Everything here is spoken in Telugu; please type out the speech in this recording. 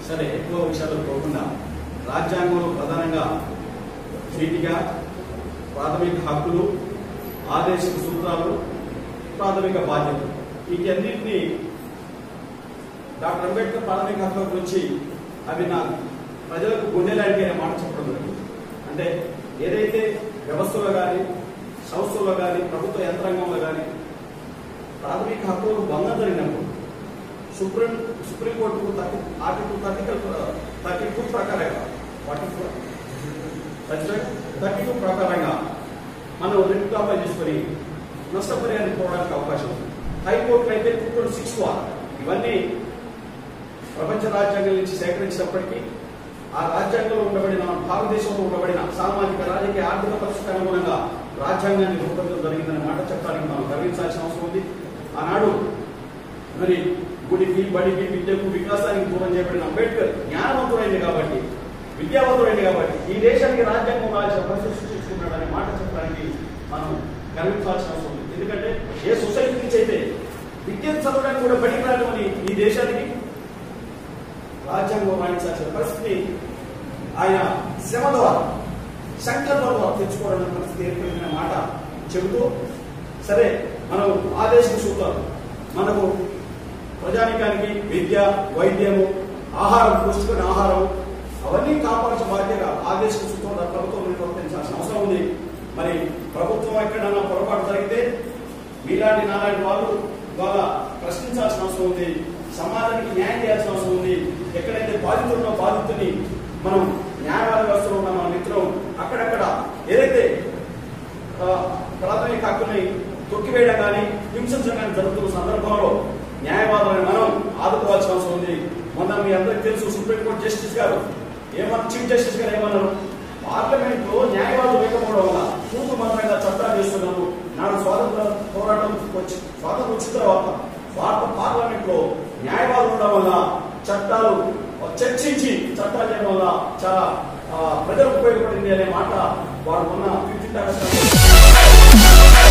సరే ఎక్కువ విషయాలు పోకుండా రాజ్యాంగంలో ప్రధానంగా నీటిగా ప్రాథమిక హక్కులు ఆదేశిక సూత్రాలు ప్రాథమిక బాధ్యతలు వీటన్నింటినీ డాక్టర్ అంబేద్కర్ ప్రాథమిక హక్కుల గురించి అవి నా ప్రజలకు గుండెలాంటి అనే మాట చెప్పడం జరిగింది అంటే ఏదైతే వ్యవస్థలో కానీ సంస్థల్లో కానీ ప్రభుత్వ యంత్రాంగంలో కానీ ప్రాథమిక హక్కులకు భంగం జరిగినప్పుడు సుప్రీం సుప్రీంకోర్టుకు థర్టీ ఆర్టికల్ థర్టికల్ థర్టీ టూ ప్రకారంగా ఫార్టీ ఫోర్ థర్టీ టూ ప్రకారంగా మనం రిట్ అప్లై చేసుకొని నష్టపరిహారం పోవడానికి అవకాశం ఉంది హైకోర్టులో అయితే టూ ట్వంటీ సిక్స్ ఇవన్నీ ప్రపంచ రాజ్యాంగం నుంచి సేకరించినప్పటికీ ఆ రాజ్యాంగంలో ఉండబడిన భారతదేశంలో ఉండబడిన సామాజిక రాజకీయ ఆర్థిక పరిస్థితికి అనుగుణంగా రాజ్యాంగాన్ని రూపొందించడం జరిగిందనే మాట చెప్పడానికి మనం గర్వించాల్సిన అవసరం ఉంది ఆనాడు మరి గుడికి బడికి విద్యకు వికాసానికి దూరం చేయబడిన అంబేద్కర్ జ్ఞానవంతుడైంది కాబట్టి విద్యావంతుడైంది కాబట్టి ఈ దేశానికి రాజ్యాంగం రాసిన పరిస్థితి సృష్టించుకున్నాడనే మాట చెప్పడానికి మనం గర్వించాల్సిన అవసరం ఉంది ఎందుకంటే ఏ సొసైటీ నుంచి అయితే విద్యను చదవడానికి కూడా బడికి రావడం ఈ దేశానికి రాజ్యాంగం రాయించాల్సిన పరిస్థితిని ఆయన శ్రమ ద్వారా సంకల్పం ద్వారా తెచ్చుకోవడం పరిస్థితి ఏర్పడిన మాట చెబుతూ సరే మనం ఆదేశిక సూత్రాలు మనకు ప్రజానికానికి విద్య వైద్యము ఆహారం పుష్టికమైన ఆహారం అవన్నీ కాపాడాల్సిన బాధ్యత ఆదేశిక సూత్రం ప్రభుత్వం నిర్వర్తించాల్సిన అవసరం ఉంది మరి ప్రభుత్వం ఎక్కడైనా పొరపాటు జరిగితే మీలాంటి నాలాంటి వాళ్ళు వాళ్ళ ప్రశ్నించాల్సిన అవసరం ఉంది సమాజానికి న్యాయం చేయాల్సిన అవసరం ఉంది ఎక్కడైతే బాధితున్న బాధితుని మనం న్యాయవాద వ్యవస్థలో ఉన్న మన మిత్రం అక్కడక్కడ ఏదైతే ఆ, ప్రాథమిక హక్కుల్ని తొక్కివేయడం కానీ హింసించడం కానీ జరుగుతున్న సందర్భంలో న్యాయవాదులను మనం ఆదుకోవాల్సిన అవసరం ఉంది మొన్న మీ అందరికీ తెలుసు సుప్రీంకోర్టు జస్టిస్ గారు ఏమన్నా చీఫ్ జస్టిస్ గారు ఏమన్నారు పార్లమెంట్ లో న్యాయవాదులు లేకపోవడం వల్ల తూతు మంత్రంగా చట్టాలు చేస్తున్నారు నాడు స్వాతంత్ర పోరాటం వచ్చి స్వాతంత్రం వచ్చిన తర్వాత భారత పార్లమెంట్ లో న్యాయవాదులు ఉండడం వల్ల చట్టాలు చర్చించి చట్టాలు చేయడం వల్ల చాలా ఆ, ప్రజలకు ఉపయోగపడింది అనే మాట వారు మొన్న ఫిఫ్టీన్